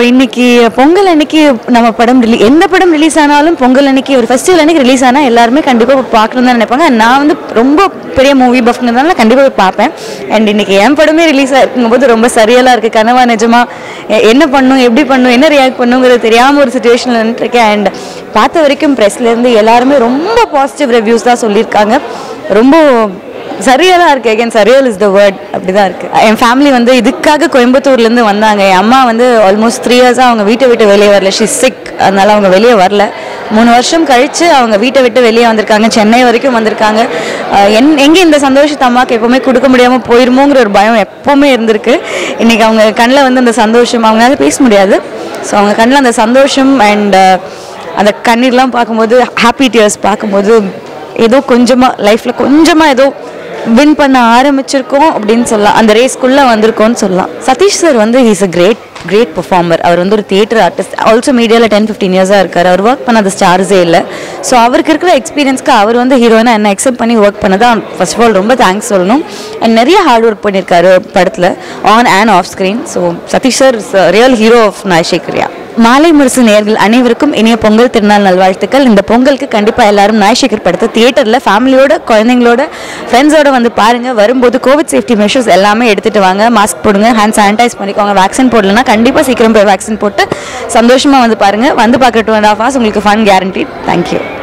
இப்போ இன்னைக்கு பொங்கல் அன்னைக்கு நம்ம படம் ரிலீ எந்த படம் ரிலீஸ் ஆனாலும் பொங்கல் அன்னைக்கு ஒரு ஃபெஸ்டிவல் அன்னைக்கு ரிலீஸ் ஆனால் எல்லாருமே கண்டிப்பாக பார்க்கணும் தான் நினைப்பாங்க நான் வந்து ரொம்ப பெரிய மூவி பஃப்ங்கிறதுனால கண்டிப்பாக போய் பார்ப்பேன் அண்ட் இன்னைக்கு என் படமே ரிலீஸ் ஆகிருக்கும்போது ரொம்ப சரியலாக இருக்குது கனவா நிஜமா எ- என்ன பண்ணும் எப்படி பண்ணும் என்ன ரியாக்ட் பண்ணுங்கிறது தெரியாமல் ஒரு சுச்சுவேஷனில் நின்றுருக்கேன் அண்ட் பார்த்த வரைக்கும் ப்ரெஸ்லேருந்து எல்லாருமே ரொம்ப பாசிட்டிவ் ரிவ்யூஸ் தான் சொல்லியிருக்காங்க ரொம்ப சரியா தான் இருக்கு again serial is the word அப்படிதான் இருக்கு என் ஃபேமிலி வந்து இதுக்காக கோயம்புத்தூர்லேருந்து வந்தாங்க என் அம்மா வந்து ஆல்மோஸ்ட் த்ரீ இயர்ஸாக அவங்க வீட்டை விட்டு வெளியே வரல ஷி சிக் அதனால அவங்க வெளியே வரல மூணு வருஷம் கழிச்சு அவங்க வீட்டை விட்டு வெளியே வந்திருக்காங்க சென்னை வரைக்கும் வந்திருக்காங்க அஹ் என் எங்கே இந்த சந்தோஷத்தை அம்மாவுக்கு எப்பவுமே கொடுக்க முடியாமல் போயிருமோங்கிற ஒரு பயம் எப்பவுமே இருந்திருக்கு இன்னைக்கு அவங்க கண்ணில் வந்து அந்த சந்தோஷம் அவங்களால பேச முடியாது ஸோ அவங்க கண்ணில் அந்த சந்தோஷம் அண்ட் அந்த கண்ணீர்லாம் பார்க்கும்போது ஹாப்பி டியர்ஸ் பார்க்கும்போது ஏதோ கொஞ்சமாக லைஃப்பில் கொஞ்சமாக ஏதோ வின் பண்ண ஆரம்பிச்சிருக்கோம் அப்படின்னு சொல்லலாம் அந்த ரேஸ்க்குள்ளே வந்திருக்கோம்னு சொல்லலாம் சதீஷ் சார் வந்து he's a great great performer அவர் வந்து ஒரு தியேட்டர் ஆர்டிஸ்ட் ஆல்சோ மீடியாவில் டென் ஃபிஃப்டீன் இயர்ஸாக இருக்கார் அவர் ஒர்க் பண்ணாத ஸ்டார்ஸே இல்லை ஸோ அவருக்கு இருக்கிற எக்ஸ்பீரியன்ஸ்க்கு அவர் வந்து ஹீரோயினா என்ன அக்செப்ட் பண்ணி ஒர்க் பண்ணதான் ஃபர்ஸ்ட் ஆஃப் ஆல் ரொம்ப தேங்க்ஸ் சொல்லணும் அண்ட் நிறைய ஹார்ட் ஒர்க் பண்ணியிருக்காரு படத்தில் on and off screen so Satish sir is real hero of நாய்ஷேக்கரியா மாலை முரசு நேர்கள் அனைவருக்கும் இனிய பொங்கல் திருநாள் நல்வாழ்த்துக்கள் இந்த பொங்கலுக்கு கண்டிப்பாக எல்லாரும் நாய்ஷேகர் படத்தை தியேட்டரில் ஃபேமிலியோட குழந்தைங்களோட ஃப்ரெண்ட்ஸோட வந்து பாருங்கள் வரும்போது கோவிட் சேஃப்டி மெஷர்ஸ் எல்லாமே எடுத்துகிட்டு வாங்க மாஸ்க் போடுங்க ஹேண்ட் சானிடைஸ் பண்ணிக்கோங்க வேக்சின் போடலன்னா கண்டிப்பாக சீக்கிரம் போய் வேக்சின் போட்டு சந்தோஷமாக வந்து பாருங்கள் வந்து பார்க்க டூ அண்ட் ஹாஃப் ஹவர்ஸ் உங்களுக்கு ஃபன் கேரண்டி தேங்க்யூ